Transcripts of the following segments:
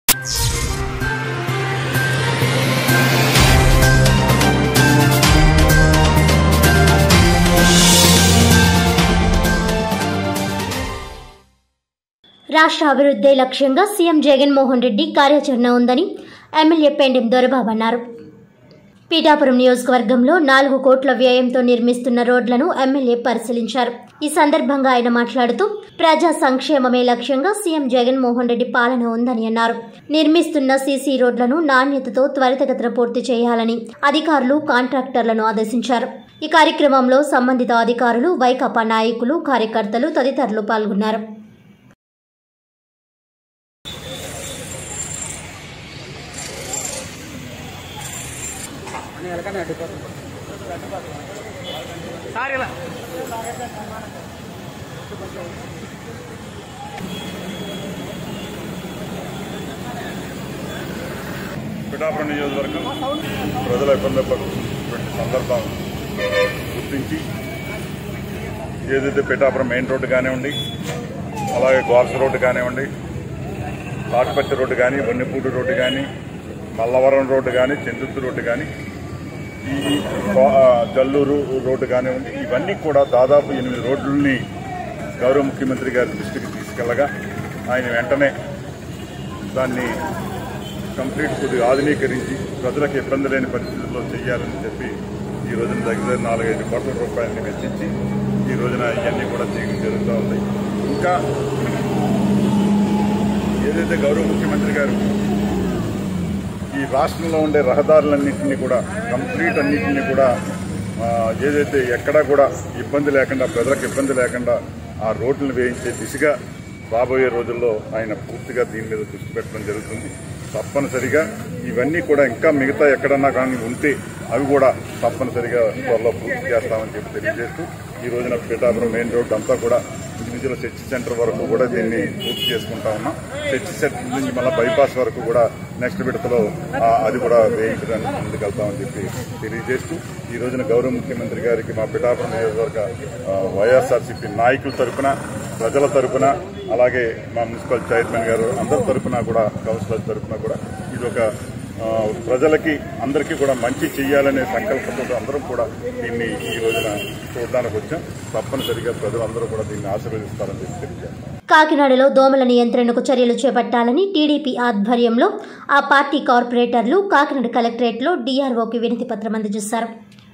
రాష్ట్ర అభివృద్ధి లక్ష్యంగా సీఎం జగన్మోహన్ రెడ్డి కార్యాచరణ ఉందని ఎమ్మెల్యే పెండెం దొరబాబు అన్నారు పీఠాపురం నియోజకవర్గంలో నాలుగు కోట్ల వ్యయంతో నిర్మిస్తున్న రోడ్లను ఎమ్మెల్యే పరిశీలించారు ఈ సందర్భంగా ఆయన మాట్లాడుతూ ప్రజా సంక్షేమమే లక్ష్యంగా సీఎం జగన్మోహన్ రెడ్డి పాలన ఉందని అన్నారు నిర్మిస్తున్న సీసీ రోడ్లను నాణ్యతతో త్వరితగతిన పూర్తి చేయాలని అధికారులు కాంట్రాక్టర్లను ఆదేశించారు ఈ కార్యక్రమంలో సంబంధిత అధికారులు వైకాపా నాయకులు కార్యకర్తలు తదితరులు పాల్గొన్నారు పిఠాపురం నియోజకవర్గం ప్రజల ఇబ్బంది పడుతున్నటువంటి సందర్భం గుర్తించి ఏదైతే పిఠాపురం మెయిన్ రోడ్డు కానివ్వండి అలాగే గోల్స్ రోడ్డు కానివ్వండి తాటిపత్తి రోడ్డు కానీ వన్నెపూడి రోడ్డు కానీ మల్లవరం రోడ్డు కానీ చెందుత్తు రోడ్డు కానీ ఈ గో- ఆ, జల్లూరు రోడ్డు కానివ్వండి ఇవన్నీ కూడా దాదాపు ఎనిమిది రోడ్లని గౌరవ ముఖ్యమంత్రి గారి దృష్టికి తీసుకెళ్లగా ఆయన వెంటనే దాన్ని కంప్లీట్ కొద్దిగా ఆధునీకరించి ప్రజలకు ఇబ్బంది లేని పరిస్థితుల్లో చేయాలని చెప్పి ఈ రోజున దగ్గర నాలుగైదు కోట్ల రూపాయలని వెచ్చించి ఈ రోజున ఇవన్నీ కూడా చేయడం జరుగుతూ ఉంది ఇంకా ఏదైతే గౌరవ ముఖ్యమంత్రి గారు ఈ రాష్ట్రంలో ఉండే రహదారులన్నింటినీ కూడా కంప్లీట్ అన్నింటినీ కూడా ఆ, ఏదైతే ఎక్కడా కూడా ఇబ్బంది లేకుండా ప్రజలకు ఇబ్బంది లేకుండా ఆ రోడ్లను వేయించే దిశగా రాబోయే రోజుల్లో ఆయన పూర్తిగా దీని మీద దృష్టి పెట్టడం జరుగుతుంది తప్పనిసరిగా ఇవన్నీ కూడా ఇంకా మిగతా ఎక్కడన్నా కానీ ఉంటే అవి కూడా తప్పనిసరిగా త్వరలో పూర్తి చేస్తామని చెప్పి తెలియజేస్తూ ఈ రోజున పీఠాపురం మెయిన్ రోడ్ అంతా కూడా ఇండివిజువల్ చర్చ్ సెంటర్ వరకు కూడా దీన్ని పూర్తి చేసుకుంటా ఉన్నాం చర్చ్ సెంటర్ నుంచి మళ్ళీ బైపాస్ వరకు కూడా నెక్స్ట్ విడతలో ఆ, అది కూడా వేయించడానికి ముందుకెళ్తామని చెప్పి తెలియజేస్తూ ఈ రోజున గౌరవ ముఖ్యమంత్రి గారికి మా పిఠాపురం నియోజకవర్గ ఆ, వైఎస్ఆర్సీపీ నాయకుల తరపున ప్రజల తరపున అలాగే మా మున్సిపల్ చైర్మన్ గారు అందరి తరపున కూడా కౌన్సిలర్ తరపున కూడా ఇది ఒక ఆ, ప్రజలకి అందరికీ కూడా మంచి చేయాలనే సంకల్పంతో అందరం కూడా దీన్ని ఈ రోజున చూడడానికి వచ్చాం తప్పనిసరిగా ప్రజలందరూ కూడా దీన్ని ఆశీర్వదిస్తారని చెప్పి తెలియజేస్తాం కాకినాడలో దోమల నియంత్రణకు చర్యలు చేపట్టాలని టీడీపీ ఆధ్వర్యంలో ఆ పార్టీ కార్పొరేటర్లు కాకినాడ కలెక్టరేట్లో డీఆర్ఓకి వినతి పత్రం అందజేశారు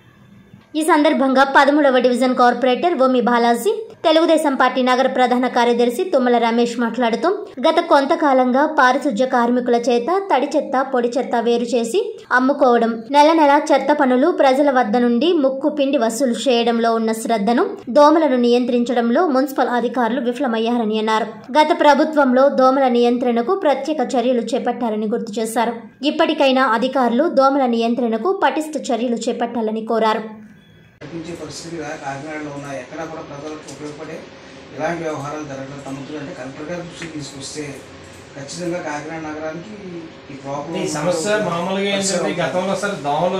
ఈ సందర్భంగా పదమూడవ division corporator Omi Balaji Telugu Desam party నగర ప్రధాన కార్యదర్శి తుమ్మల రమేష్ మాట్లాడుతూ గత కొంతకాలంగా పారిశుధ్య కార్మికుల చేత తడి చెత్త పొడి చెత్త వేరు చేసి అమ్ముకోవడం నెల నెల చెత్త పనులు ప్రజల వద్ద నుండి ముక్కు పిండి వసూలు చేయడంలో ఉన్న శ్రద్ధను దోమలను నియంత్రించడంలో మున్సిపల్ అధికారులు విఫలమయ్యారని అన్నారు గత ప్రభుత్వంలో దోమల నియంత్రణకు ప్రత్యేక చర్యలు చేపట్టారని గుర్తు చేశారు ఇప్పటికైనా అధికారులు దోమల నియంత్రణకు పటిష్ట చర్యలు చేపట్టాలని కోరారు కనిపించే పరిస్థితి కా- కాకినాడలో ఉన్నాయి ఎక్కడా కూడా ప్రజలకు ఉపయోగపడే ఇలాంటి వ్యవహారాలు జరగడం తమ్ముతుంది అంటే కలెక్టర్ గారి దృష్టికి తీసుకొస్తే ఖచ్చితంగా కాకినాడ నగరానికి ఈ ప్రాబ్లం ఈ సమస్య మామూలుగా ఏంటంటే గతంలో సార్ దోమలు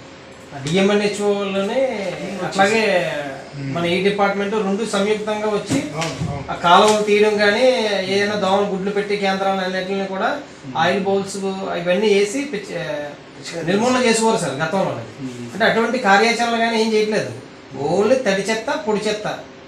డిఎంఎన్హెచ్ఓలోనే అట్లాగే మన ఈ డిపార్ట్మెంట్ రెండు సంయుక్తంగా వచ్చి ఆ కాలువలు తీయడం కానీ ఏదైనా దోమలు గుడ్లు పెట్టి కేంద్రాలు అన్నిటిని కూడా ఆయిల్ బౌల్స్ ఇవన్నీ వేసి పిచ్- నిర్మూలన చేసుకోరు సార్ గతంలో అంటే అటువంటి కార్యాచరణ కానీ ఏం చేయట్లేదు ఓన్లీ తడి చెత్త పొడి చెత్త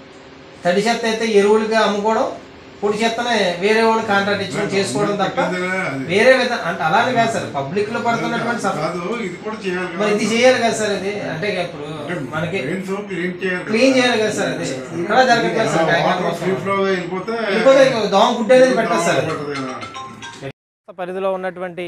తడి చెత్త అయితే ఎరువులుగా అమ్ముకోవడం పొడి చెత్తనే వేరే వాళ్ళు కాంట్రాక్ట్ ఇచ్చుకొని చేసుకోవడం తప్ప వేరే విధంగా అంటే అలానే కాదు సార్ పబ్లిక్ లో పడుతున్నటువంటి సమ- కాదు ఇది కూడా చేయాలి మరి ఇది చేయాలి కదా సార్ ఇది అంటే ఇప్పుడు మనకి క్లీన్ సో క్లీన్ చేయాలి క్లీన్ చేయాలి కదా సార్ అది ఇక్కడ జరగట్లేదు సార్ కాకినాడ వాటర్ ఫ్రీ మొత్తం. ఫ్లో వెళ్ళిపోతే వెళ్ళిపోతే ఇంకో దోమ గుడ్డ అనేది పెట్టదు సార్ అది. పడుతుంది కదా. పరిధిలో ఉన్నటువంటి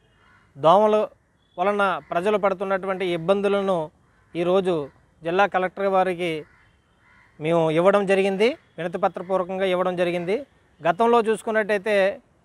దోమల వలన ప్రజలు పడుతున్నటువంటి ఇబ్బందులను ఈరోజు జిల్లా కలెక్టర్ వారికి మేము ఇవ్వడం జరిగింది వినతిపత్రపూర్వకంగా ఇవ్వడం జరిగింది గతంలో చూసుకున్నట్టయితే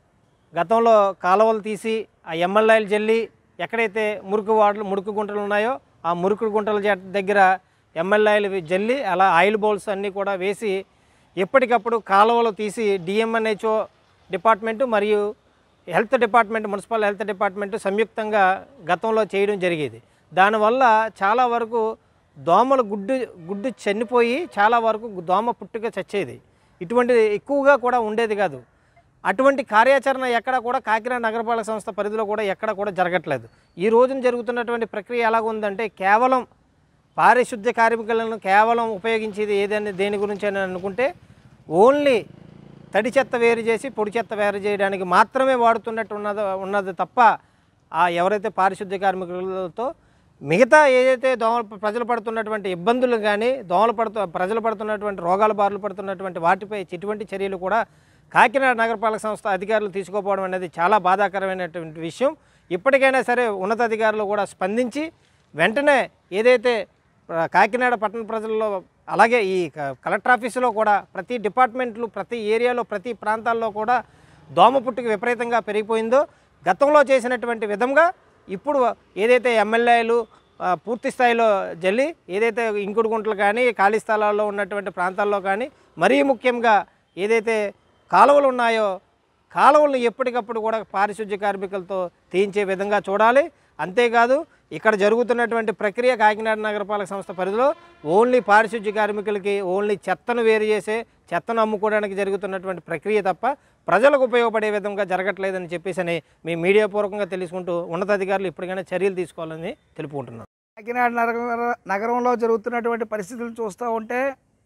గతంలో కాలువలు తీసి ఆ ఎమ్మెల్యేలు జల్లి ఎక్కడైతే మురికి వాడలు మురికి గుంటలు ఉన్నాయో ఆ మురికి గుంటల జ- దగ్గర ఎమ్మెల్యేలు జల్లి అలా ఆయిల్ బౌల్స్ అన్నీ కూడా వేసి ఎప్పటికప్పుడు కాలువలు తీసి డిఎంఎన్హెచ్ఓ డిపార్ట్మెంటు మరియు health department municipal health department సంయుక్తంగా గతంలో చేయడం జరిగేది దానివల్ల చాలా వరకు దోమలు గుడ్డు గుడ్డు చనిపోయి చాలా వరకు దోమ పుట్టుక చచ్చేది ఇటువంటిది ఎక్కువగా కూడా ఉండేది కాదు అటువంటి కార్యాచరణ ఎక్కడ కూడా కాకినాడ నగరపాలక సంస్థ పరిధిలో కూడా ఎక్కడ కూడా జరగట్లేదు ఈ రోజున జరుగుతున్నటువంటి ప్రక్రియ ఎలాగ ఉందంటే కేవలం పారిశుద్ధ్య కార్మికులను కేవలం ఉపయోగించేది ఏదని దేని గురించి అని అనుకుంటే ఓన్లీ తడి చెత్త వేరు చేసి పొడి చెత్త వేరు చేయడానికి మాత్రమే వాడుతున్నట్టు ఉన్నది ఉన్నది తప్ప ఆ ఎవరైతే పారిశుద్ధ్య కార్మికులతో మిగతా ఏదైతే దోమలు ప్రజలు పడుతున్నటువంటి ఇబ్బందులు కానీ దోమలు పడుతు ప్రజలు పడుతున్నటువంటి రోగాల బారులు పడుతున్నటువంటి వాటిపై ఎటువంటి చర్యలు కూడా కాకినాడ నగరపాలక సంస్థ అధికారులు తీసుకోకపోవడం అనేది చాలా బాధాకరమైనటువంటి విషయం ఇప్పటికైనా సరే ఉన్నతాధికారులు కూడా స్పందించి వెంటనే ఏదైతే ఆ, కాకినాడ పట్టణ ప్రజల్లో అలాగే ఈ క- కలెక్టర్ ఆఫీసులో కూడా ప్రతి డిపార్ట్మెంట్లు ప్రతి ఏరియాలో ప్రతి ప్రాంతాల్లో కూడా దోమ పుట్టుక విపరీతంగా పెరిగిపోయిందో గతంలో చేసినటువంటి విధంగా ఇప్పుడు ఏదైతే ఎమ్మెల్యేలు ఆ, పూర్తి స్థాయిలో జల్లి ఏదైతే ఇంకుడు గుంటలు కానీ ఖాళీ స్థలాల్లో ఉన్నటువంటి ప్రాంతాల్లో కానీ మరీ ముఖ్యంగా ఏదైతే కాలువలు ఉన్నాయో కాలువలను ఎప్పటికప్పుడు కూడా పారిశుద్ధ్య కార్మికులతో తీయించే విధంగా చూడాలి అంతేకాదు ఇక్కడ జరుగుతున్నటువంటి ప్రక్రియ కాకినాడ నగరపాలక సంస్థ పరిధిలో ఓన్లీ పారిశుద్ధ్య కార్మికులకి ఓన్లీ చెత్తను వేరు చేసే చెత్తను అమ్ముకోవడానికి జరుగుతున్నటువంటి ప్రక్రియ తప్ప ప్రజలకు ఉపయోగపడే విధంగా జరగట్లేదని చెప్పేసి అని మీ మీడియా పూర్వకంగా తెలుసుకుంటూ ఉన్నతాధికారులు ఇప్పటికైనా చర్యలు తీసుకోవాలని తెలుపుకుంటున్నాను కాకినాడ నగర నగరంలో జరుగుతున్నటువంటి పరిస్థితులు చూస్తూ ఉంటే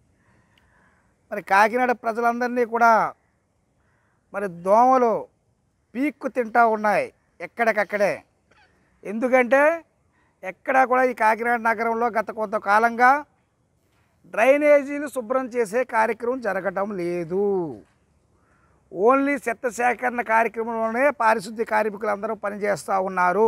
మరి కాకినాడ ప్రజలందరినీ కూడా మరి దోమలు పీక్కు తింటూ ఉన్నాయి ఎక్కడికక్కడే ఎందుకంటే ఎక్కడా కూడా ఈ కాకినాడ నగరంలో గత కొంతకాలంగా డ్రైనేజీలు శుభ్రం చేసే కార్యక్రమం జరగటం లేదు ఓన్లీ చెత్త సేకరణ కార్యక్రమంలోనే పారిశుద్ధ్య కార్మికులందరూ పనిచేస్తూ ఉన్నారు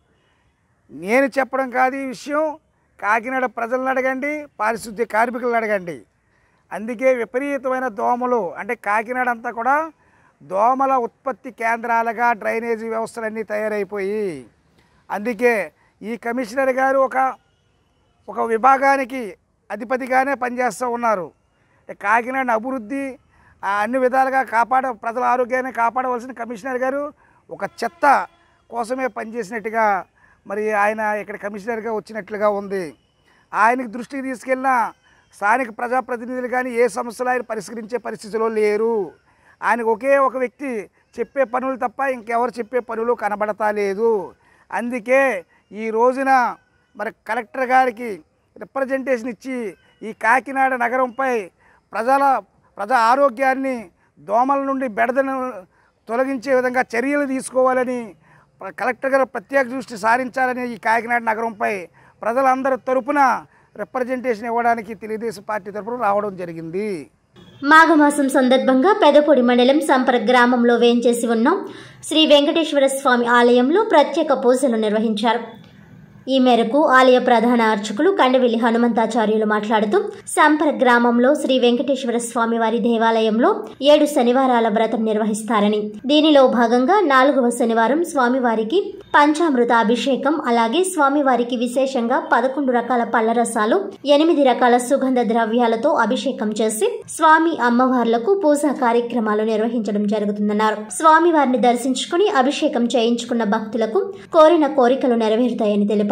నేను చెప్పడం కాదు ఈ విషయం కాకినాడ ప్రజలను అడగండి పారిశుద్ధ్య కార్మికులను అడగండి అందుకే విపరీతమైన దోమలు అంటే కాకినాడ అంతా కూడా దోమల ఉత్పత్తి కేంద్రాలుగా డ్రైనేజీ వ్యవస్థలన్నీ తయారైపోయి అందుకే ఈ కమిషనర్ గారు ఒక ఒక విభాగానికి అధిపతిగానే పనిచేస్తూ ఉన్నారు అంటే కాకినాడ అభివృద్ధి ఆ, అన్ని విధాలుగా కాపాడ ప్రజల ఆరోగ్యాన్ని కాపాడవలసిన కమిషనర్ గారు ఒక చెత్త కోసమే పనిచేసినట్టుగా మరి ఆయన ఇక్కడ కమిషనర్గా వచ్చినట్లుగా ఉంది ఆయనకి దృష్టికి తీసుకెళ్ళిన స్థానిక ప్రజాప్రతినిధులు కానీ ఏ సమస్యలు ఆయన పరిష్కరించే పరిస్థితిలో లేరు ఆయనకు ఒకే ఒక వ్యక్తి చెప్పే పనులు తప్ప ఇంకెవరు చెప్పే పనులు కనబడతా లేదు అందుకే ఈ రోజున మరి కలెక్టర్ గారికి రిప్రజెంటేషన్ ఇచ్చి ఈ కాకినాడ నగరంపై ప్రజల ప్రజా ఆరోగ్యాన్ని దోమల నుండి బెడదను తొలగించే విధంగా చర్యలు తీసుకోవాలని ప్ర- కలెక్టర్ గారు ప్రత్యేక దృష్టి సారించాలని ఈ కాకినాడ నగరంపై ప్రజలందరి తరపున రిప్రజెంటేషన్ ఇవ్వడానికి తెలుగుదేశం పార్టీ తరపున రావడం జరిగింది మాఘమాసం సందర్భంగా పెదపొడి మండలం సంపర గ్రామంలో వేంచేసి ఉన్న శ్రీ వెంకటేశ్వర స్వామి ఆలయంలో ప్రత్యేక పూజలు నిర్వహించారు ఈ మేరకు ఆలయ ప్రధాన అర్చకులు కండవిల్లి హనుమంతాచార్యులు మాట్లాడుతూ సంపర గ్రామంలో శ్రీ వెంకటేశ్వర స్వామి వారి దేవాలయంలో ఏడు శనివారాల వ్రతం నిర్వహిస్తారని దీనిలో భాగంగా నాలుగవ శనివారం స్వామివారికి పంచామృత అభిషేకం అలాగే స్వామివారికి విశేషంగా పదకొండు రకాల పళ్ళ రసాలు ఎనిమిది రకాల సుగంధ ద్రవ్యాలతో అభిషేకం చేసి స్వామి అమ్మవార్లకు పూజా కార్యక్రమాలు నిర్వహించడం జరుగుతుందన్నారు స్వామివారిని దర్శించుకుని అభిషేకం చేయించుకున్న భక్తులకు కోరిన కోరికలు నెరవేరుతాయని తెలిపారు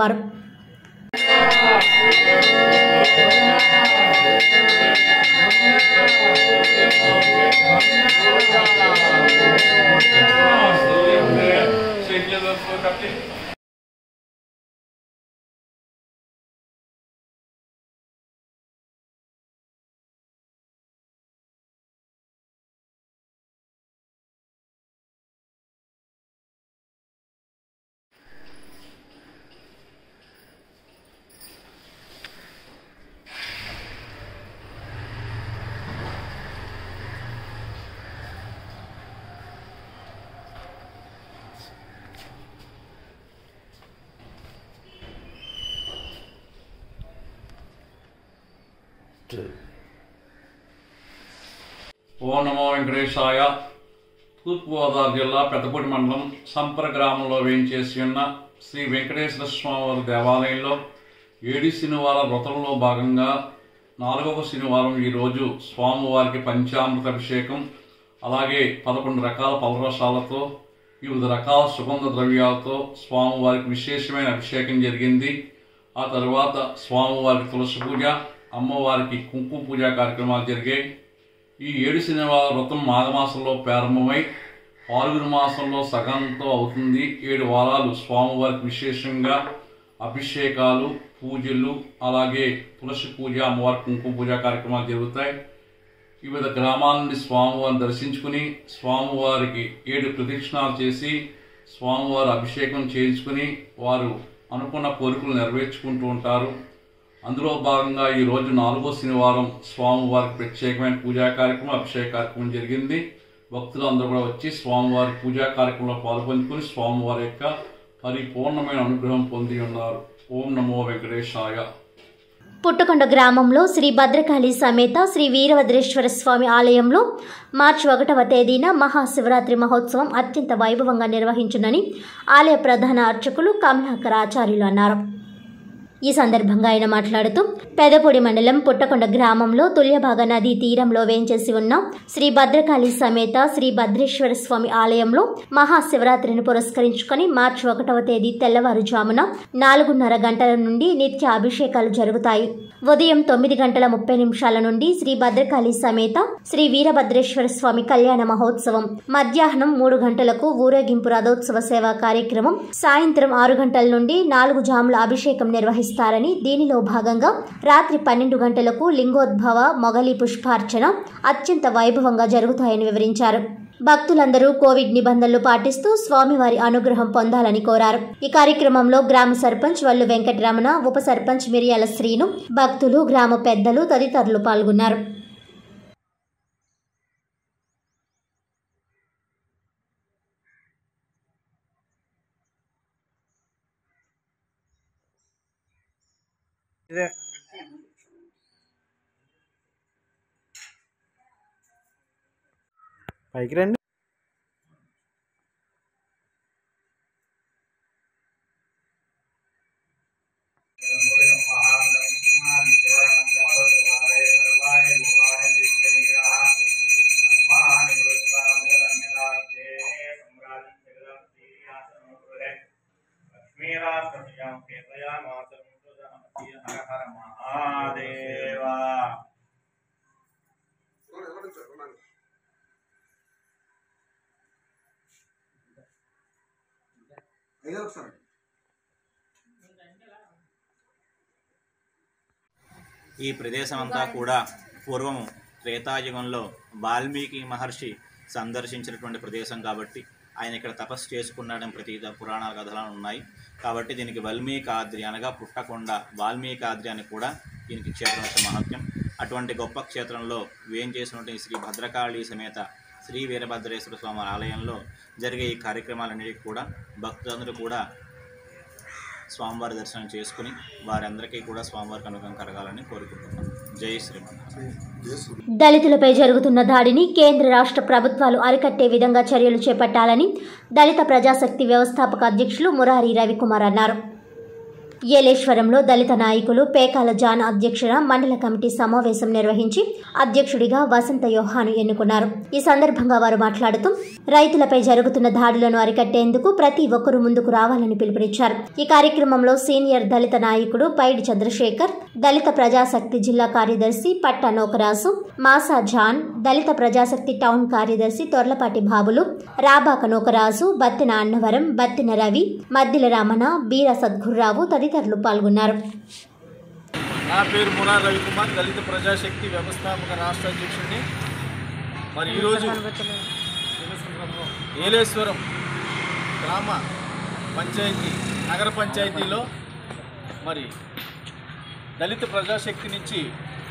ఓం నమో వెంకటేశాయ తూర్పుగోదావరి జిల్లా పెద్దపూడి మండలం సంపర గ్రామంలో వేయించేసి ఉన్న శ్రీ వెంకటేశ్వర స్వామి వారి దేవాలయంలో ఏడు శనివార వ్రతంలో భాగంగా నాలుగవ శనివారం ఈరోజు స్వామివారికి పంచామృత అభిషేకం అలాగే పదకొండు రకాల పలరసాలతో వివిధ రకాల సుగంధ ద్రవ్యాలతో స్వామివారికి విశేషమైన అభిషేకం జరిగింది ఆ తరువాత స్వామివారికి తులసి పూజ అమ్మవారికి కుంకుమ పూజ కార్యక్రమాలు జరిగాయి ఈ ఏడు శనివారం వ్రతం మాఘమాసంలో ప్రారంభమై పాల్గొన మాసంలో సగంతో అవుతుంది ఏడు వారాలు స్వామివారికి విశేషంగా అభిషేకాలు పూజలు అలాగే తులసి పూజ అమ్మవారి కుంకుమ పూజ కార్యక్రమాలు జరుగుతాయి వివిధ గ్రామాల నుండి స్వామివారిని దర్శించుకుని స్వామివారికి ఏడు ప్రదక్షిణాలు చేసి స్వామివారి అభిషేకం చేయించుకుని వారు అనుకున్న కోరికలు నెరవేర్చుకుంటూ ఉంటారు అందులో భాగంగా ఈ రోజు నాలుగో శనివారం స్వామివారికి ప్రత్యేకమైన పూజా కార్యక్రమం అభిషేక కార్యక్రమం జరిగింది భక్తులు అందరూ కూడా వచ్చి స్వామివారి పూజా కార్యక్రమంలో పాల్పంచుకుని స్వామివారి యొక్క పరిపూర్ణమైన అనుగ్రహం పొంది ఉన్నారు ఓం నమో వెంకటేశాయ పుట్టకొండ గ్రామంలో శ్రీ భద్రకాళి సమేత శ్రీ వీరభద్రేశ్వర స్వామి ఆలయంలో మార్చి ఒకటవ తేదీన మహాశివరాత్రి మహోత్సవం అత్యంత వైభవంగా నిర్వహించునని ఆలయ ప్రధాన అర్చకులు కమలాకర్ ఆచార్యులు అన్నారు ఈ సందర్భంగా ఆయన మాట్లాడుతూ పెదపొడి మండలం పుట్టకొండ గ్రామంలో తుల్యభాగ నదీ తీరంలో వేంచేసి ఉన్న శ్రీ భద్రకాళి సమేత శ్రీ భద్రేశ్వర స్వామి ఆలయంలో మహాశివరాత్రిని పురస్కరించుకొని మార్చి ఒకటవ తేదీ తెల్లవారుజామున నాలుగున్నర గంటల నుండి నిత్య అభిషేకాలు జరుగుతాయి ఉదయం తొమ్మిది గంటల ముప్పై నిమిషాల నుండి శ్రీ భద్రకాళి సమేత శ్రీ వీరభద్రేశ్వర స్వామి కళ్యాణ మహోత్సవం మధ్యాహ్నం మూడు గంటలకు ఊరేగింపు రథోత్సవ సేవా కార్యక్రమం సాయంత్రం ఆరు గంటల నుండి నాలుగు జాముల అభిషేకం నిర్వహిస్తారని దీనిలో భాగంగా రాత్రి పన్నెండు గంటలకు లింగోద్భవ మొగలి పుష్పార్చన అత్యంత వైభవంగా జరుగుతాయని వివరించారు భక్తులందరూ కోవిడ్ నిబంధనలు పాటిస్తూ స్వామివారి అనుగ్రహం పొందాలని కోరారు ఈ కార్యక్రమంలో గ్రామ సర్పంచ్ వల్లు వెంకటరమణ ఉప సర్పంచ్ మిరియాల శ్రీను భక్తులు గ్రామ పెద్దలు తదితరులు పాల్గొన్నారు ఇదే పైకి రండి మహాదేవా ఈ ప్రదేశం అంతా కూడా పూర్వం త్రేతాయుగంలో వాల్మీకి మహర్షి సందర్శించినటువంటి ప్రదేశం కాబట్టి ఆయన ఇక్కడ తపస్సు చేసుకున్నాడని ప్రతి పురాణ కథలు ఉన్నాయి కాబట్టి దీనికి వాల్మీకాద్రి అనగా పుట్టకొండ వాల్మీకాద్రి అని కూడా దీనికి క్షేత్రం యొక్క మహత్యం అటువంటి గొప్ప క్షేత్రంలో వేం చేసినటువంటి శ్రీ భద్రకాళి సమేత శ్రీ వీరభద్రేశ్వర స్వామి ఆలయంలో జరిగే ఈ కార్యక్రమాలన్నిటికీ కూడా భక్తులందరూ కూడా స్వామివారి దర్శనం చేసుకుని వారందరికీ కూడా స్వామివారికి అనుగ్రహం కలగాలని కోరుకుంటున్నాం జై శ్రీమన్నారాయణ దళితులపై జరుగుతున్న దాడిని కేంద్ర రాష్ట్ర ప్రభుత్వాలు అరికట్టే విధంగా చర్యలు చేపట్టాలని దళిత ప్రజాశక్తి వ్యవస్థాపక అధ్యక్షులు మురారి రవికుమార్ అన్నారు ఏలేశ్వరంలో దళిత నాయకులు పేకాల జాన్ అధ్యక్షుల మండల కమిటీ సమావేశం నిర్వహించి అధ్యక్షుడిగా వసంత యోహాను ఎన్నుకున్నారు ఈ సందర్భంగా వారు మాట్లాడుతూ రైతులపై జరుగుతున్న దాడులను అరికట్టేందుకు ప్రతి ఒక్కరూ ముందుకు రావాలని పిలుపునిచ్చారు ఈ కార్యక్రమంలో సీనియర్ దళిత నాయకుడు పైడి చంద్రశేఖర్ దళిత ప్రజాశక్తి జిల్లా కార్యదర్శి పట్ట నోకరాసు మాసా జాన్ దళిత ప్రజాశక్తి టౌన్ కార్యదర్శి తొర్లపాటి బాబులు రాబాక నోకరాజు బత్తిన అన్నవరం బత్తిన రవి మద్దిల రమణ బీర సద్గుర్రావు తదితరులు పాల్గొన్నారు నా పేరు మునా రవికుమార్ దళిత ప్రజాశక్తి వ్యవస్థాపక రాష్ట్ర అధ్యక్షుడిని మరి ఈరోజు ఏలేశ్వరం గ్రామ పంచాయతీ నగర పంచాయతీలో మరి దళిత ప్రజాశక్తి నుంచి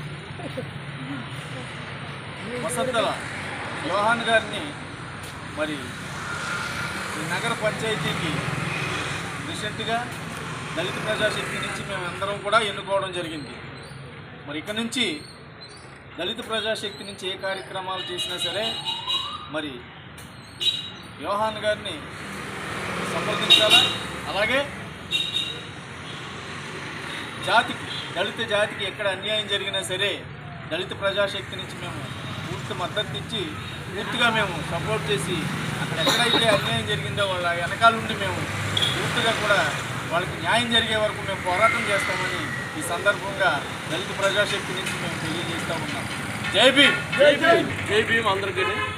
వసంతల యోహాన్ గారిని మరి ఈ నగర పంచాయతీకి రీసెంట్గా దళిత ప్రజాశక్తి నుంచి మేము అందరం కూడా ఎన్నుకోవడం జరిగింది మరి ఇక నుంచి దళిత ప్రజాశక్తి నుంచి ఏ కార్యక్రమాలు చేసినా సరే మరి యోహాన్ గారిని సంప్రదించాలా అలాగే జాతికి దళిత జాతికి ఎక్కడ అన్యాయం జరిగినా సరే దళిత ప్రజాశక్తి నుంచి మేము పూర్తి మద్దతు ఇచ్చి పూర్తిగా మేము సపోర్ట్ చేసి అక్కడ ఎక్కడైతే అన్యాయం జరిగిందో వాళ్ళ వెనకాల నుండి మేము పూర్తిగా కూడా వాళ్ళకి న్యాయం జరిగే వరకు మేము పోరాటం చేస్తామని ఈ సందర్భంగా దళిత ప్రజాశక్తి నుంచి మేము తెలియజేస్తూ ఉన్నాం జై భీమ్ జై భీమ్ జై భీమ్ అందరికీ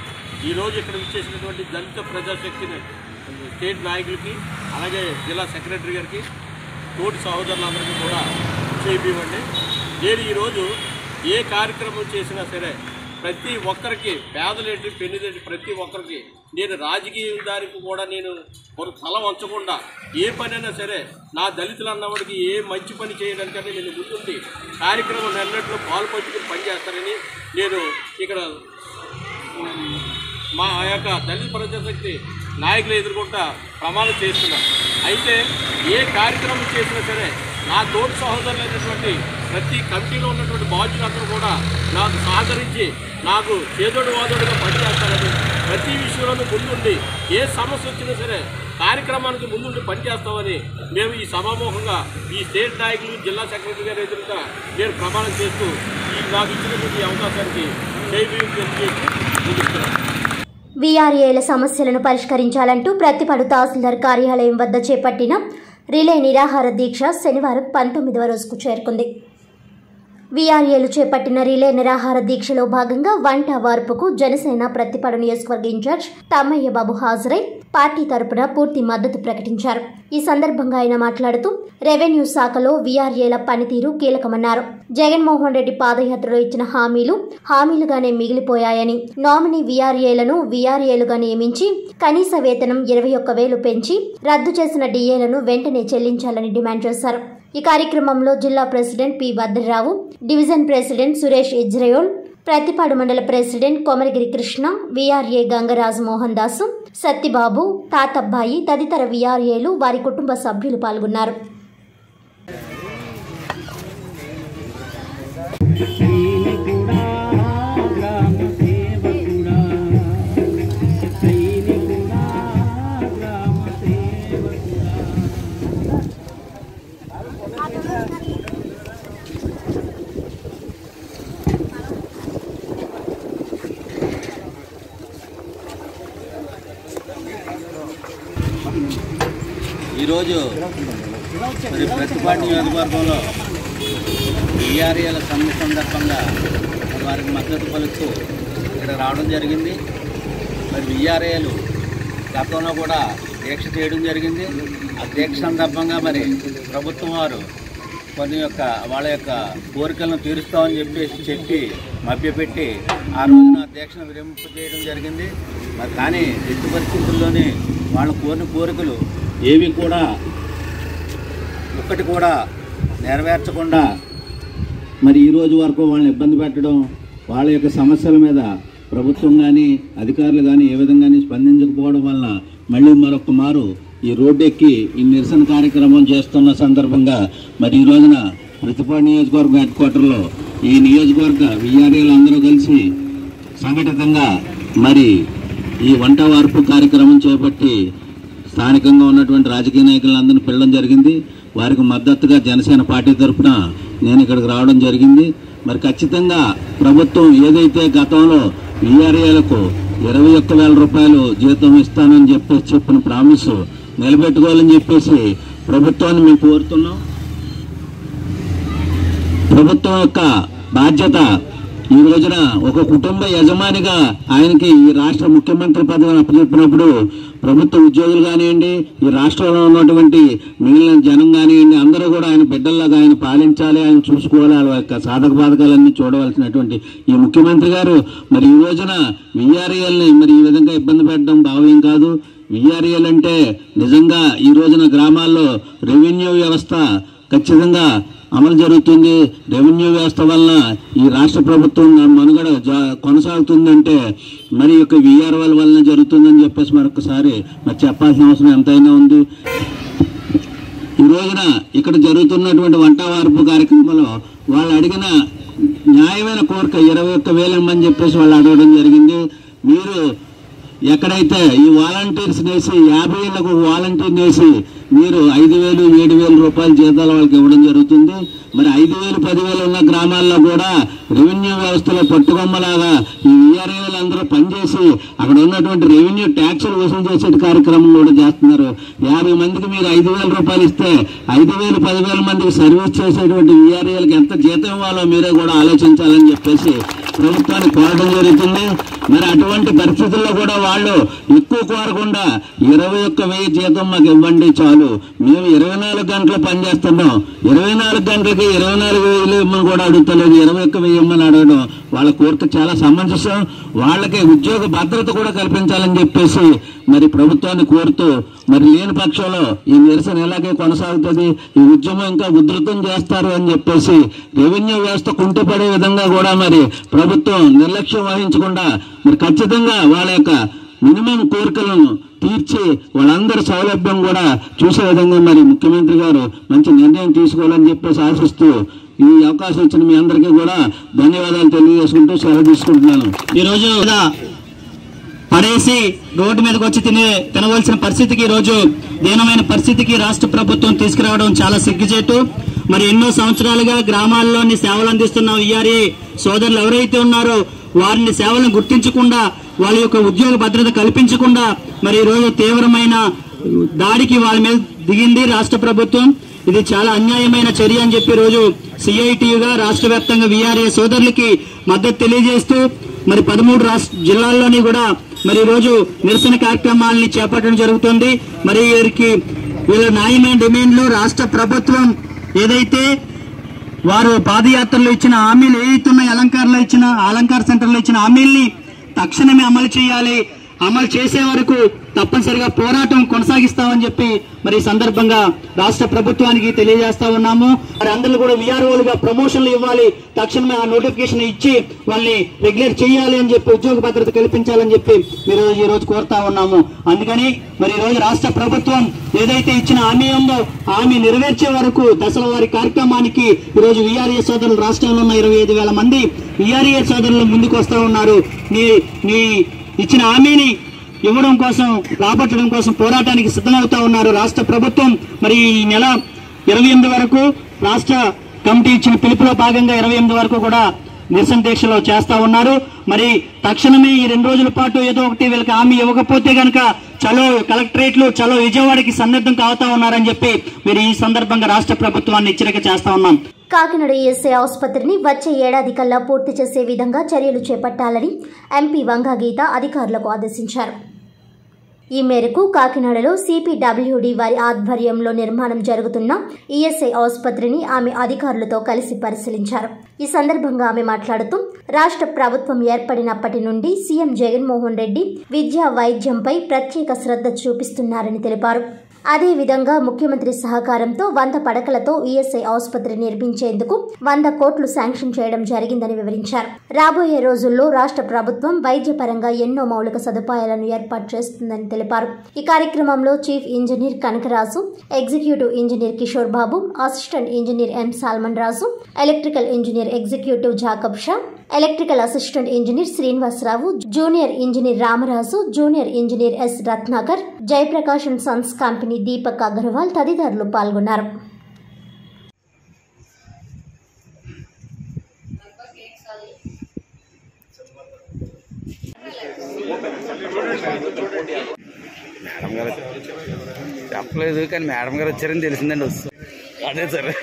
ఈరోజు ఇక్కడ విచ్చేసినటువంటి దళిత ప్రజాశక్తిని స్టేట్ నాయకులకి అలాగే జిల్లా సెక్రటరీ గారికి తోటి సహోదరులందరికీ కూడా చేపివ్వండి నేను ఈరోజు ఏ కార్యక్రమం చేసినా సరే ప్రతి ఒక్కరికి పేదలేంటి పెన్నిదేంటి ప్రతి ఒక్కరికి నేను రాజకీయ దానికి కూడా నేను ఒక తల వంచకుండా ఏ పనైనా సరే నా దళితులు అన్నవాడికి ఏ మంచి పని చేయడానికని నేను ముందుండి కార్యక్రమం అన్నట్లు పాలు పంచుకుని పనిచేస్తానని నేను ఇక్కడ ఉమ్, మా యొక్క దళిత ప్రజాశక్తి నాయకులు ఎదుర్కొంటా ప్రమాణం చేస్తున్నాం అయితే ఏ కార్యక్రమం చేసినా సరే నా తోటి సహోదరులైనటువంటి ప్రతి కమిటీలో ఉన్నటువంటి బాధ్యులందరూ కూడా నాకు సహకరించి నాకు చేదోడు వాదోడుగా పనిచేస్తారని ప్రతి విషయంలోనూ ముందుండి ఏ సమస్య వచ్చినా సరే కార్యక్రమానికి ముందుండి పనిచేస్తామని మేము ఈ సమామూహంగా ఈ స్టేట్ నాయకులు జిల్లా సెక్రటరీ గారి ఎదురుగా నేను ప్రమాణం చేస్తూ ఈ నాకు ఇచ్చినటువంటి ఈ అవకాశానికి జైవీం తెలియజేసి ముగిస్తున్నాను వీఆర్ఏల సమస్యలను పరిష్కరించాలంటూ ప్రతిపడు తహసీల్దార్ కార్యాలయం వద్ద చేపట్టిన రిలే నిరాహార దీక్ష శనివారం పంతొమ్మిదవ రోజుకు చేరుకుంది వీఆర్ఏలు చేపట్టిన రిలే నిరాహార దీక్షలో భాగంగా వంట వార్పుకు జనసేన ప్రతిపడు నియోజకవర్గ ఇన్ఛార్జ్ తమ్మయ్య బాబు హాజరై పార్టీ తరపున పూర్తి మద్దతు ప్రకటించారు ఈ సందర్భంగా ఆయన మాట్లాడుతూ రెవెన్యూ శాఖలో వీఆర్ఏల పనితీరు కీలకమన్నారు జగన్మోహన్ రెడ్డి పాదయాత్రలో ఇచ్చిన హామీలు హామీలుగానే మిగిలిపోయాయని నామినీ వీఆర్ఏలను వీఆర్ఏలుగా నియమించి కనీస వేతనం ఇరవై ఒక్క వేలు పెంచి రద్దు చేసిన డిఏలను వెంటనే చెల్లించాలని డిమాండ్ చేశారు ఈ కార్యక్రమంలో జిల్లా president P Bhadrarao division president Suresh Israel Prathipadu mandal president Komaragiri Krishna VRA Gangaraju Mohan Dasu Sattibabu Tatabbai తదితర విఆర్ఏలు వారి కుటుంబ సభ్యులు పాల్గొన్నారు ఈరోజు మరి ప్రతిపాటి నియోజకవర్గంలో ఈఆర్ఏల సమ్మె సందర్భంగా మరి వారికి మద్దతు పలుకుతూ ఇక్కడ రావడం జరిగింది మరి విఆర్ఏలు గతంలో కూడా దీక్ష చేయడం జరిగింది ఆ దీక్ష సందర్భంగా మరి ప్రభుత్వం వారు కొన్ని యొక్క వాళ్ళ యొక్క కోరికలను తీరుస్తామని చెప్పేసి చెప్పి మభ్యపెట్టి ఆ రోజున దీక్షను విరమింపు చేయడం జరిగింది మరి కానీ ఎట్టి పరిస్థితుల్లోనే వాళ్ళు కోరిన కోరికలు ఏవి కూడా ఒక్కటి కూడా నెరవేర్చకుండా మరి ఈ రోజు వరకు వాళ్ళని ఇబ్బంది పెట్టడం వాళ్ళ యొక్క సమస్యల మీద ప్రభుత్వం కానీ అధికారులు కానీ ఏ విధంగానే స్పందించకపోవడం వలన మళ్ళీ మరొక మారు ఈ రోడ్డు ఎక్కి ఈ నిరసన కార్యక్రమం చేస్తున్న సందర్భంగా మరి ఈ రోజున ప్రతిపాడు నియోజకవర్గం హెడ్ క్వార్టర్లో ఈ నియోజకవర్గ విఆర్ఏలు అందరూ కలిసి సంఘటితంగా మరి ఈ వంట వార్పు కార్యక్రమం చేపట్టి స్థానికంగా ఉన్నటువంటి రాజకీయ నాయకులందరినీ పిలవడం జరిగింది వారికి మద్దతుగా జనసేన పార్టీ తరఫున నేను ఇక్కడికి రావడం జరిగింది మరి ఖచ్చితంగా ప్రభుత్వం ఏదైతే గతంలో ఈఆర్ఏలకు ఇరవై ఒక్క వేల రూపాయలు జీతం ఇస్తానని చెప్పేసి చెప్పిన ప్రామిస్ నిలబెట్టుకోవాలని చెప్పేసి ప్రభుత్వాన్ని మేము కోరుతున్నాం ప్రభుత్వం యొక్క బాధ్యత ఈ రోజున ఒక కుటుంబ యజమానిగా ఆయనకి ఈ రాష్ట్ర ముఖ్యమంత్రి పదవిని అప్పచెప్పినప్పుడు ప్రభుత్వ ఉద్యోగులు కానివ్వండి ఈ రాష్ట్రంలో ఉన్నటువంటి మిగిలిన జనం కానివ్వండి అందరూ కూడా ఆయన బిడ్డల్లాగా ఆయన పాలించాలి ఆయన చూసుకోవాలి వాళ్ళ యొక్క సాధక బాధకాలన్నీ చూడవలసినటువంటి ఈ ముఖ్యమంత్రి గారు మరి ఈ రోజున విఆర్ఏల్ని మరి ఈ విధంగా ఇబ్బంది పెట్టడం భావ్యం కాదు విఆర్ఏల్ అంటే నిజంగా ఈ రోజున గ్రామాల్లో రెవెన్యూ వ్యవస్థ ఖచ్చితంగా అమలు జరుగుతుంది రెవెన్యూ వ్యవస్థ వలన ఈ రాష్ట్ర ప్రభుత్వం మనుగడ జా- కొనసాగుతుందంటే మరి యొక్క విఆర్ఓల వలన జరుగుతుందని చెప్పేసి మరొకసారి మరి చెప్పాల్సిన అవసరం ఎంతైనా ఉంది ఈ రోజున ఇక్కడ జరుగుతున్నటువంటి వంట వార్పు కార్యక్రమంలో వాళ్ళు అడిగిన న్యాయమైన కోరిక ఇరవై ఒక్క వేలు ఇమ్మని చెప్పేసి వాళ్ళు అడగడం జరిగింది మీరు ఎక్కడైతే ఈ వాలంటీర్స్ వేసి యాభై ఏళ్ళకు ఒక వాలంటీర్ వేసి మీరు ఐదు వేలు ఏడు వేల రూపాయల జీతాలు వాళ్ళకి ఇవ్వడం జరుగుతుంది మరి ఐదు వేలు పదివేలు ఉన్న గ్రామాల్లో కూడా రెవెన్యూ వ్యవస్థలో పట్టుకొమ్మలాగా ఈ వీఆర్ఏలు అందరూ పనిచేసి అక్కడ ఉన్నటువంటి రెవెన్యూ ట్యాక్సులు వసూలు చేసే కార్యక్రమం కూడా చేస్తున్నారు యాభై మందికి మీరు ఐదు వేల రూపాయలు ఇస్తే ఐదు వేలు పదివేల మందికి సర్వీస్ చేసేటువంటి వీఆర్ఏలకు ఎంత జీతం ఇవ్వాలో మీరే కూడా ఆలోచించాలని చెప్పేసి ప్రభుత్వాన్ని కోరడం జరుగుతుంది మరి అటువంటి పరిస్థితుల్లో కూడా వాళ్ళు ఎక్కువ కోరకుండా ఇరవై ఒక్క వెయ్యి జీతం మాకు ఇవ్వండి చాలు మేము ఇరవై నాలుగు గంటలు పనిచేస్తున్నాం ఇరవై నాలుగు గంటలకి ఇరవై నాలుగు వేలు ఇమ్మని కూడా అడుగుతలేదు ఇరవై ఒక్క వెయ్యి ఇమ్మని అడగడం వాళ్ళ కోరిక చాలా సమంజసం వాళ్ళకి ఉద్యోగ భద్రత కూడా కల్పించాలని చెప్పేసి మరి ప్రభుత్వాన్ని కోరుతూ మరి లేని పక్షంలో ఈ నిరసన ఎలాగే కొనసాగుతుంది ఈ ఉద్యమం ఇంకా ఉధృతం చేస్తారు అని చెప్పేసి రెవెన్యూ వ్యవస్థ కుంటుపడే విధంగా కూడా మరి ప్రభుత్వం నిర్లక్ష్యం వహించకుండా మరి ఖచ్చితంగా వాళ్ళ యొక్క మినిమం కోరికలను తీర్చి వాళ్ళందరి సౌలభ్యం కూడా చూసే విధంగా మరి ముఖ్యమంత్రి గారు మంచి నిర్ణయం తీసుకోవాలని చెప్పేసి ఆశిస్తూ ఈ అవకాశం ఇచ్చిన మీ అందరికీ కూడా ధన్యవాదాలు తెలియజేసుకుంటూ సెలవు తీసుకుంటున్నాను ఈరోజు ఇలా పడేసి రోడ్డు మీదకి వచ్చి తినే తినవలసిన పరిస్థితికి ఈరోజు దీనమైన పరిస్థితికి రాష్ట్ర ప్రభుత్వం తీసుకురావడం చాలా సిగ్గుచేటు మరి ఎన్నో సంవత్సరాలుగా గ్రామాల్లోని సేవలు అందిస్తున్న ఈఆర్ఏ సోదరులు ఎవరైతే ఉన్నారో వారిని సేవలను గుర్తించకుండా వాళ్ళ యొక్క ఉద్యోగ భద్రత కల్పించకుండా మరి ఈరోజు తీవ్రమైన దాడికి వాళ్ళ మీద దిగింది రాష్ట్ర ప్రభుత్వం ఇది చాలా అన్యాయమైన చర్య అని చెప్పి రోజు సిఐటియుగా రాష్ట్ర వ్యాప్తంగా విఆర్ఏ సోదరులకి మద్దతు తెలియజేస్తూ మరి పదమూడు రాష్ట్ర జిల్లాల్లోని కూడా మరి ఈ రోజు నిరసన కార్యక్రమాలని చేపట్టడం జరుగుతుంది మరి వీరికి వీళ్ళ న్యాయమైన డిమాండ్లు రాష్ట్ర ప్రభుత్వం ఏదైతే వారు పాదయాత్రలో ఇచ్చిన హామీలు ఏవైతున్నాయి అలంకారంలో ఇచ్చిన అలంకార సెంటర్లో ఇచ్చిన హామీల్ని తక్షణమే అమలు చేయాలి అమలు చేసే వరకు తప్పనిసరిగా పోరాటం కొనసాగిస్తామని చెప్పి మరి ఈ సందర్భంగా రాష్ట్ర ప్రభుత్వానికి తెలియజేస్తా ఉన్నాము మరి అందరూ కూడా విఆర్ఓలుగా ప్రమోషన్లు ఇవ్వాలి తక్షణమే ఆ నోటిఫికేషన్ ఇచ్చి వాళ్ళని రెగ్యులర్ చేయాలి అని చెప్పి ఉద్యోగ భద్రత కల్పించాలని చెప్పి మీరు ఈ రోజు కోరుతా ఉన్నాము అందుకని మరి ఈ రోజు రాష్ట్ర ప్రభుత్వం ఏదైతే ఇచ్చిన హామీ ఉందో హామీ నెరవేర్చే వరకు దశల వారి కార్యక్రమానికి ఈ రోజు విఆర్ఏ సోదరులు రాష్ట్రంలో ఉన్న ఇరవై ఐదు వేల మంది విఆర్ఏ సోదరులు ముందుకు వస్తా ఉన్నారు నీ నీ ఇచ్చిన హామీని ఇవ్వడం కోసం రాబట్టడం కోసం పోరాటానికి సిద్ధమవుతా ఉన్నారు రాష్ట్ర ప్రభుత్వం మరి ఈ నెల ఇరవై ఎనిమిది వరకు రాష్ట్ర కమిటీ ఇచ్చిన పిలుపులో భాగంగా ఇరవై ఎనిమిది వరకు కూడా నిరసన దీక్షలో చేస్తా ఉన్నారు మరి తక్షణమే ఈ రెండు రోజుల పాటు ఏదో ఒకటి వీళ్ళకి హామీ ఇవ్వకపోతే గనక చలో కలెక్టరేట్లు చలో విజయవాడకి సన్నద్ధం కావుతా ఉన్నారని చెప్పి మీరు ఈ సందర్భంగా రాష్ట్ర ప్రభుత్వాన్ని హెచ్చరిక చేస్తా ఉన్నాం కాకినాడ ఈఎస్ఐ ఆసుపత్రిని వచ్చే ఏడాది కల్లా పూర్తి చేసే విధంగా చర్యలు చేపట్టాలని ఎంపీ వంగా గీత అధికారులకు ఆదేశించారు ఈ మేరకు కాకినాడలో సిపిడబ్ల్యూడి వారి ఆధ్వర్యంలో నిర్మాణం జరుగుతున్న ఈఎస్ఐ ఆసుపత్రిని ఆమె అధికారులతో కలిసి పరిశీలించారు ఈ సందర్భంగా ఆమె మాట్లాడుతూ రాష్ట్ర ప్రభుత్వం ఏర్పడినప్పటి నుండి సీఎం జగన్మోహన్ రెడ్డి విద్యా వైద్యంపై ప్రత్యేక శ్రద్ధ చూపిస్తున్నారని తెలిపారు అదేవిధంగా ముఖ్యమంత్రి సహకారంతో వంద పడకలతో ఈఎస్ఐ ఆసుపత్రి నిర్మించేందుకు వంద కోట్లు శాంక్షన్ చేయడం జరిగిందని వివరించారు రాబోయే రోజుల్లో రాష్ట్ర ప్రభుత్వం వైద్యపరంగా ఎన్నో మౌలిక సదుపాయాలను ఏర్పాటు చేస్తుందని తెలిపారు ఈ కార్యక్రమంలో chief engineer Kanakaraju executive engineer Kishore Babu assistant engineer M Salman Raju electrical engineer executive Jacob Shah electrical assistant engineer Srinivasarao junior engineer Ramaraju junior engineer S Ratnakar Jayaprakash and sons company Deepak Agarwal తదితరులు పాల్గొన్నారు మేడం గారు చెప్పలేదు కానీ మేడం గారు వచ్చారని తెలిసిందండి వస్తుంది అదే సరే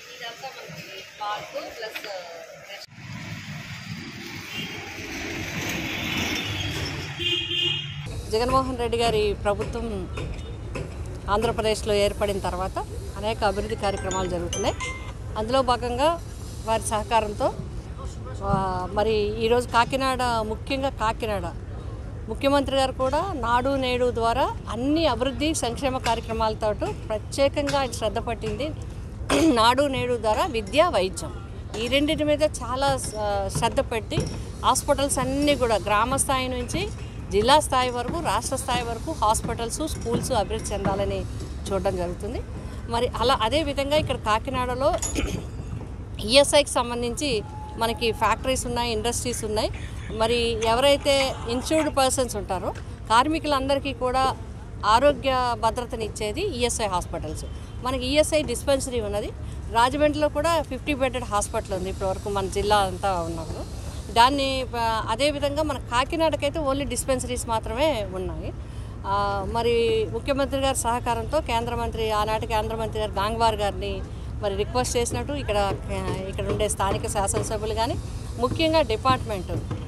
జగన్మోహన్ రెడ్డి గారి ప్రభుత్వం ఆంధ్రప్రదేశ్లో ఏర్పడిన తర్వాత అనేక అభివృద్ధి కార్యక్రమాలు జరుగుతున్నాయి అందులో భాగంగా వారి సహకారంతో ఆ, మరి ఈరోజు కాకినాడ ముఖ్యంగా కాకినాడ ముఖ్యమంత్రి గారు కూడా నాడు నేడు ద్వారా అన్ని అభివృద్ధి సంక్షేమ కార్యక్రమాలతో ప్రత్యేకంగా ఆయన శ్రద్ధ పట్టింది నాడు నేడు ద్వారా విద్య వైద్యం ఈ రెండింటి మీద చాలా ఆ, శ్రద్ధ పెట్టి హాస్పిటల్స్ అన్నీ కూడా గ్రామ స్థాయి నుంచి జిల్లా స్థాయి వరకు రాష్ట్ర స్థాయి వరకు హాస్పిటల్స్ స్కూల్స్ అభివృద్ధి చెందాలని చూడడం జరుగుతుంది మరి అలా అదేవిధంగా ఇక్కడ కాకినాడలో ఈఎస్ఐకి సంబంధించి మనకి ఫ్యాక్టరీస్ ఉన్నాయి ఇండస్ట్రీస్ ఉన్నాయి మరి ఎవరైతే ఇన్సూర్డ్ పర్సన్స్ ఉంటారో కార్మికులందరికీ కూడా ఆరోగ్య భద్రతని ఇచ్చేది ఈఎస్ఐ హాస్పిటల్స్ మనకి ఈఎస్ఐ డిస్పెన్సరీ ఉన్నది రాజమండ్రిలో కూడా ఫిఫ్టీ బెడెడ్ హాస్పిటల్ ఉంది ఇప్పటివరకు మన జిల్లా అంతా ఉన్నప్పుడు దాన్ని ఆ, అదేవిధంగా మన కాకినాడకైతే ఓన్లీ డిస్పెన్సరీస్ మాత్రమే ఉన్నాయి ఆ, మరి ముఖ్యమంత్రి గారి సహకారంతో కేంద్ర మంత్రి ఆనాటి కేంద్ర మంత్రి గారు గాంగ్వార్ గారిని మరి రిక్వెస్ట్ చేసినట్టు ఇక్కడ ఇక్కడ ఉండే స్థానిక శాసనసభ్యులు కానీ ముఖ్యంగా డిపార్ట్మెంట్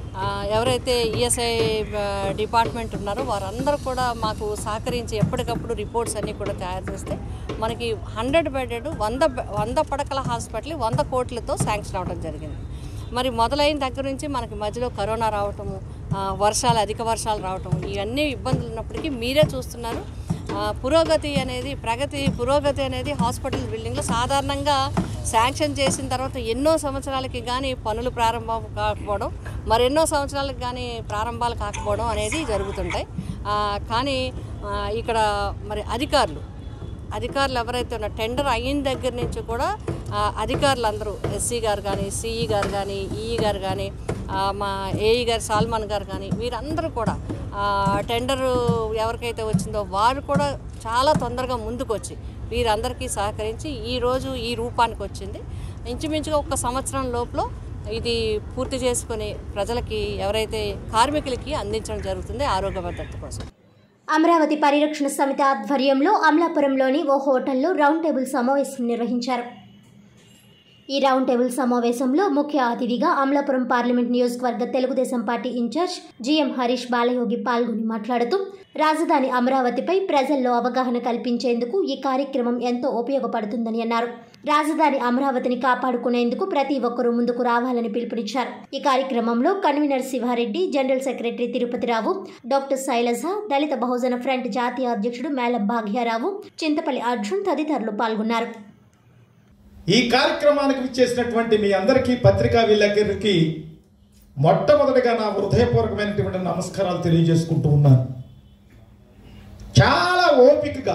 ఆ, ఎవరైతే ఈఎస్ఐ డిపార్ట్మెంట్ ఉన్నారో వారందరూ కూడా మాకు సహకరించి ఎప్పటికప్పుడు రిపోర్ట్స్ అన్నీ కూడా తయారు చేస్తే మనకి హండ్రెడ్ బెడెడ్ వంద బె- వంద పడకల హాస్పిటల్ వంద కోట్లతో శాంక్షన్ అవ్వడం జరిగింది మరి మొదలైన దగ్గర నుంచి మనకి మధ్యలో కరోనా రావటము ఆ, వర్షాలు అధిక వర్షాలు రావటం ఇవన్నీ ఇబ్బందులు ఉన్నప్పటికీ మీరే చూస్తున్నారు ఆ, పురోగతి అనేది ప్రగతి పురోగతి అనేది హాస్పిటల్ బిల్డింగ్లో సాధారణంగా శాంక్షన్ చేసిన తర్వాత ఎన్నో సంవత్సరాలకి కానీ పనులు ప్రారంభం కాకపోవడం మరెన్నో సంవత్సరాలకు కానీ ప్రారంభాలు కాకపోవడం అనేది జరుగుతుంటాయి ఆ, కానీ ఆ, ఇక్కడ మరి అధికారులు అధికారులు ఎవరైతే ఉన్నారో టెండర్ అయిన దగ్గర నుంచి కూడా ఆ, అధికారులు అందరూ ఎస్సీ గారు కానీ సిఈ గారు కానీ ఈఈ గారు కానీ ఆ, మా ఏఈ గారు సాల్మాన్ గారు కానీ వీరందరూ కూడా ఆ, టెండర్ ఎవరికైతే వచ్చిందో వారు కూడా చాలా తొందరగా ముందుకు వచ్చి వీరందరికీ సహకరించి ఈరోజు ఈ రూపానికి వచ్చింది ఇంచుమించుగా ఒక సంవత్సరం లోపల ఇది పూర్తి చేసుకొని ప్రజలకి ఎవరైతే కార్మికులకి అందించడం జరుగుతుంది ఆరోగ్య భద్రత కోసం అమరావతి పరిరక్షణ సమితి ఆధ్వర్యంలో అమలాపురంలోని ఓ హోటల్లో రౌండ్ టేబుల్ సమావేశం నిర్వహించారు ఈ రౌండ్ టేబుల్ సమావేశంలో ముఖ్య అతిథిగా అమలాపురం పార్లమెంట్ నియోజకవర్గ Telugu Desam party incharge GM Harish Balayogi పాల్గొని మాట్లాడుతూ రాజధాని అమరావతిపై ప్రజల్లో అవగాహన కల్పించేందుకు ఈ కార్యక్రమం ఎంతో ఉపయోగపడుతుందని అన్నారు రాజధాని అమరావతిని కాపాడుకునేందుకు ప్రతి ఒక్కరూ ముందుకు రావాలని పిలుపునిచ్చారు ఈ కార్యక్రమంలో convener Sivareddy general secretary Tirupatirao doctor Sailaja Dalita Bahujana front జాతీయ అధ్యక్షుడు మేళం భాగ్యారావు చింతపల్లి అర్జున్ తదితరులు పాల్గొన్నారు ఈ కార్యక్రమానికి విచ్చేసినటువంటి మీ అందరికీ పత్రికా విలేకరులకి మొట్టమొదటిగా నా హృదయపూర్వకమైనటువంటి నమస్కారాలు తెలియజేసుకుంటూ ఉన్నాను చాలా ఓపికగా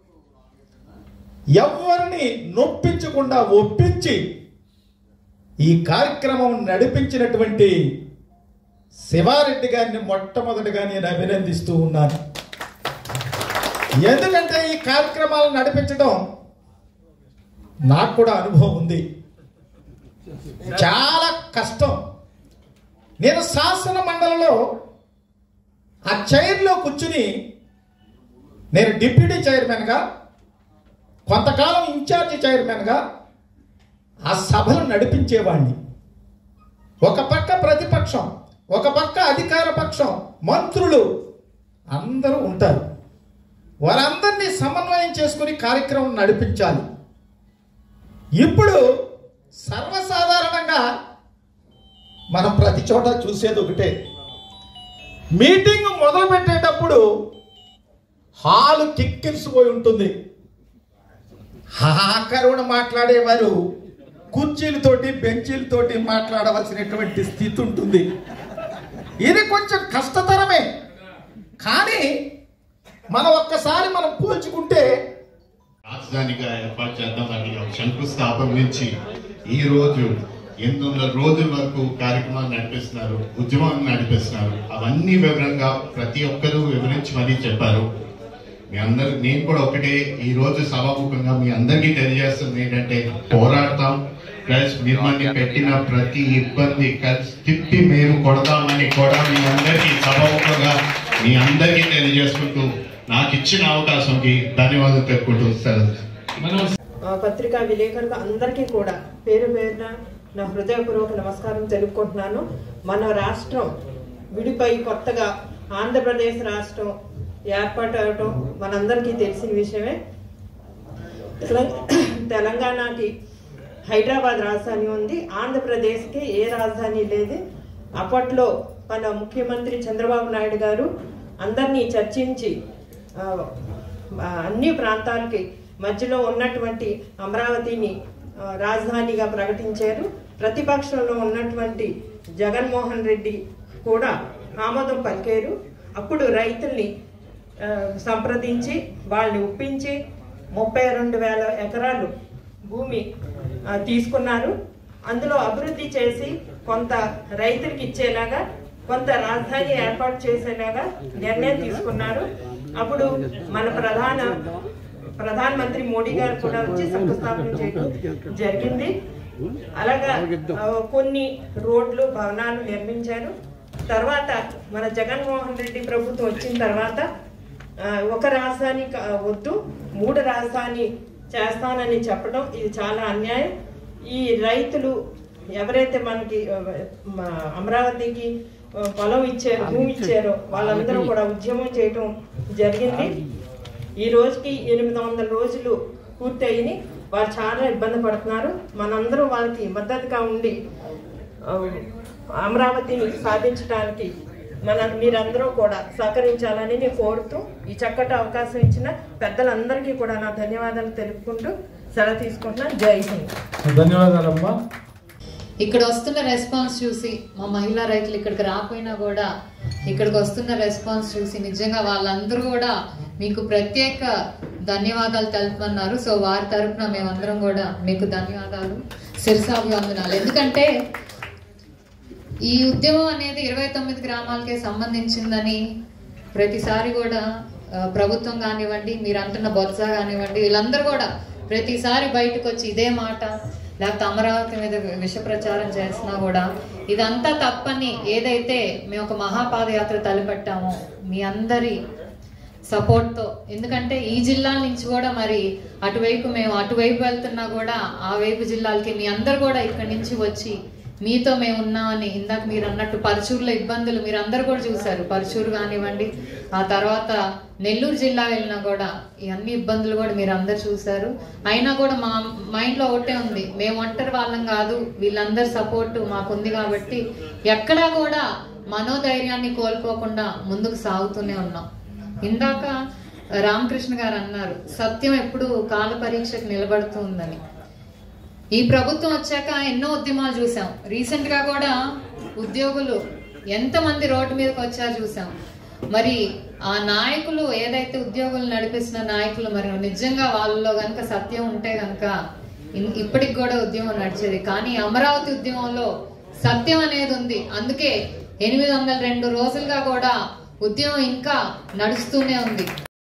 ఎవరిని నొప్పించకుండా ఒప్పించి ఈ కార్యక్రమం నడిపించినటువంటి శివారెడ్డి గారిని మొట్టమొదటిగా నేను అభినందిస్తూ ఉన్నాను ఎందుకంటే ఈ కార్యక్రమాలు నడిపించడం నాకు కూడా అనుభవం ఉంది చాలా కష్టం నేను శాసన మండలిలో ఆ చైర్లో కూర్చుని నేను డిప్యూటీ చైర్మన్గా కొంతకాలం ఇన్ఛార్జి చైర్మన్గా ఆ సభలు నడిపించేవాడిని ఒక పక్క ప్రతిపక్షం ఒక పక్క అధికార పక్షం మంత్రులు అందరూ ఉంటారు వారందరినీ సమన్వయం చేసుకుని కార్యక్రమం నడిపించాలి ఇప్పుడు సర్వసాధారణంగా మనం ప్రతి చోట చూసేది ఒకటే మీటింగ్ మొదలు పెట్టేటప్పుడు హాలు కిక్కిరిసిపోయి ఉంటుంది హాకరుణ మాట్లాడేవారు కుర్చీలతోటి బెంచీలతోటి మాట్లాడవలసినటువంటి స్థితి ఉంటుంది ఇది కొంచెం కష్టతరమే కానీ మనం ఒక్కసారి మనం పోల్చుకుంటే రాజధానిగా ఏర్పాటు చేద్దామని ఒక శంకుస్థాపన నుంచి ఈ రోజు ఎనిమిది వందల రోజుల వరకు కార్యక్రమాలు నడిపిస్తున్నారు ఉద్యమాన్ని నడిపిస్తున్నారు అవన్నీ వివరంగా ప్రతి ఒక్కరూ వివరించి మరీ చెప్పారు మీ అందరు నేను కూడా ఒకటే ఈ రోజు సభాముఖంగా మీ అందరికీ తెలియజేస్తుంది ఏంటంటే పోరాడతాం ప్లస్ మిమ్మల్ని పెట్టిన ప్రతి ఇబ్బంది కలిసి తిప్పి మేము కొడతామని కూడా మీ అందరికీ సభాముఖంగా మీ అందరికీ తెలియజేసుకుంటూ నాకు ఇచ్చిన అవకాశంకి ధన్యవాదాలు తెలుపుకుంటూ సెలవు ఆ పత్రికా విలేకరులు అందరికీ కూడా పేరు పేరున నా హృదయపూర్వక నమస్కారం తెలుపుకుంటున్నాను మన రాష్ట్రం విడిపోయి కొత్తగా ఆంధ్రప్రదేశ్ రాష్ట్రం ఏర్పాటు అవటం మనందరికీ తెలిసిన విషయమే తెలం- తెలంగాణకి హైదరాబాద్ రాజధాని ఉంది ఆంధ్రప్రదేశ్కి ఏ రాజధాని లేదు అప్పట్లో మన ముఖ్యమంత్రి చంద్రబాబు నాయుడు గారు అందరినీ చర్చించి ఆ, ఆ, అన్ని ప్రాంతాలకి మధ్యలో ఉన్నటువంటి అమరావతిని ఆ, రాజధానిగా ప్రకటించారు ప్రతిపక్షంలో ఉన్నటువంటి జగన్మోహన్ రెడ్డి కూడా ఆమోదం పలికారు అప్పుడు రైతుల్ని ఆ, సంప్రదించి వాళ్ళని ఒప్పించి ముప్పై రెండు వేల ఎకరాలు భూమి ఆ, తీసుకున్నారు అందులో అభివృద్ధి చేసి కొంత రైతులకు ఇచ్చేలాగా కొంత రాజధాని ఏర్పాటు చేసేలాగా నిర్ణయం తీసుకున్నారు అప్పుడు మన ప్రధాన ప్రధాన మంత్రి మోడీ గారు కూడా వచ్చి శంకుస్థాపన చేయడం జరిగింది అలాగా ఆ, కొన్ని రోడ్లు భవనాలు నిర్మించారు తర్వాత మన జగన్మోహన్ రెడ్డి ప్రభుత్వం వచ్చిన తర్వాత ఆ, ఒక రాజధాని క- వద్దు మూడు రాజధాని చేస్తానని చెప్పడం ఇది చాలా అన్యాయం ఈ రైతులు ఎవరైతే మనకి ఆ, మ- అమరావతికి ఆ, పొలం ఇచ్చారు భూమి ఇచ్చారో వాళ్ళందరూ కూడా ఉద్యమం చేయటం జరిగింది ఈ రోజుకి ఎనిమిది వందల రోజులు పూర్తయిని వారు చాలా ఇబ్బంది పడుతున్నారు మనందరం వాళ్ళకి మద్దతుగా ఉండి ఆ, అమరావతిని సాధించడానికి మన మీరందరూ కూడా సహకరించాలని నేను కోరుతూ ఈ చక్కటి అవకాశం ఇచ్చిన పెద్దలందరికీ కూడా నా ధన్యవాదాలు తెలుపుకుంటూ సెలవు తీసుకుంటున్నాను జై హింద్ ధన్యవాదాలమ్మా ఇక్కడ వస్తున్న రెస్పాన్స్ చూసి మా మహిళా రైతులు ఇక్కడికి రాకపోయినా కూడా ఇక్కడికి వస్తున్న రెస్పాన్స్ చూసి నిజంగా వాళ్ళందరూ కూడా మీకు ప్రత్యేక ధన్యవాదాలు తెలుపమన్నారు సో వారి తరపున మేమందరం కూడా మీకు ధన్యవాదాలు శిరసాభివందనాలు ఎందుకంటే ఈ ఉద్యమం అనేది ఇరవై తొమ్మిది గ్రామాలకే సంబంధించిందని ప్రతిసారి కూడా ఆ, ప్రభుత్వం కానివ్వండి మీరు అంటున్న బొత్స కానివ్వండి వీళ్ళందరూ కూడా ప్రతిసారి బయటకు వచ్చి ఇదే మాట లేకపోతే అమరావతి మీద విష ప్రచారం చేసినా కూడా ఇదంతా తప్పని ఏదైతే మేము ఒక మహాపాదయాత్ర తలపెట్టామో మీ అందరి సపోర్ట్తో ఎందుకంటే ఈ జిల్లాల నుంచి కూడా మరి అటువైపు మేము అటువైపు వెళ్తున్నా కూడా ఆ వైపు జిల్లాలకి మీ అందరు కూడా ఇక్కడి నుంచి వచ్చి మీతో మేము ఉన్నామని ఇందాక మీరు అన్నట్టు పరచూరులో ఇబ్బందులు మీరు అందరు కూడా చూశారు పరచూరు కానివ్వండి ఆ తర్వాత నెల్లూరు జిల్లా వెళ్ళినా కూడా ఈ అన్ని ఇబ్బందులు కూడా మీరు అందరు చూశారు అయినా కూడా మా మైండ్లో ఒకటే ఉంది మేము ఒంటరి వాళ్ళం కాదు వీళ్ళందరి సపోర్ట్ మాకుంది కాబట్టి ఎక్కడా కూడా మనోధైర్యాన్ని కోల్పోకుండా ముందుకు సాగుతూనే ఉన్నాం ఇందాక రామకృష్ణ గారు అన్నారు సత్యం ఎప్పుడు కాల పరీక్షకు నిలబడుతూ ఉందని ఈ ప్రభుత్వం వచ్చాక ఎన్నో ఉద్యమాలు చూసాం రీసెంట్ గా కూడా ఉద్యోగులు ఎంతమంది రోడ్డు మీదకి వచ్చారో చూసాం మరి ఆ నాయకులు ఏదైతే ఉద్యోగులు నడిపిస్తున్న నాయకులు మరి నిజంగా వాళ్ళలో గనుక సత్యం ఉంటే గనుక ఇన్- ఇప్పటికి కూడా ఉద్యమం నడిచేది కానీ అమరావతి ఉద్యమంలో సత్యం అనేది ఉంది అందుకే ఎనిమిది వందల రెండు రోజులుగా కూడా ఉద్యమం ఇంకా నడుస్తూనే ఉంది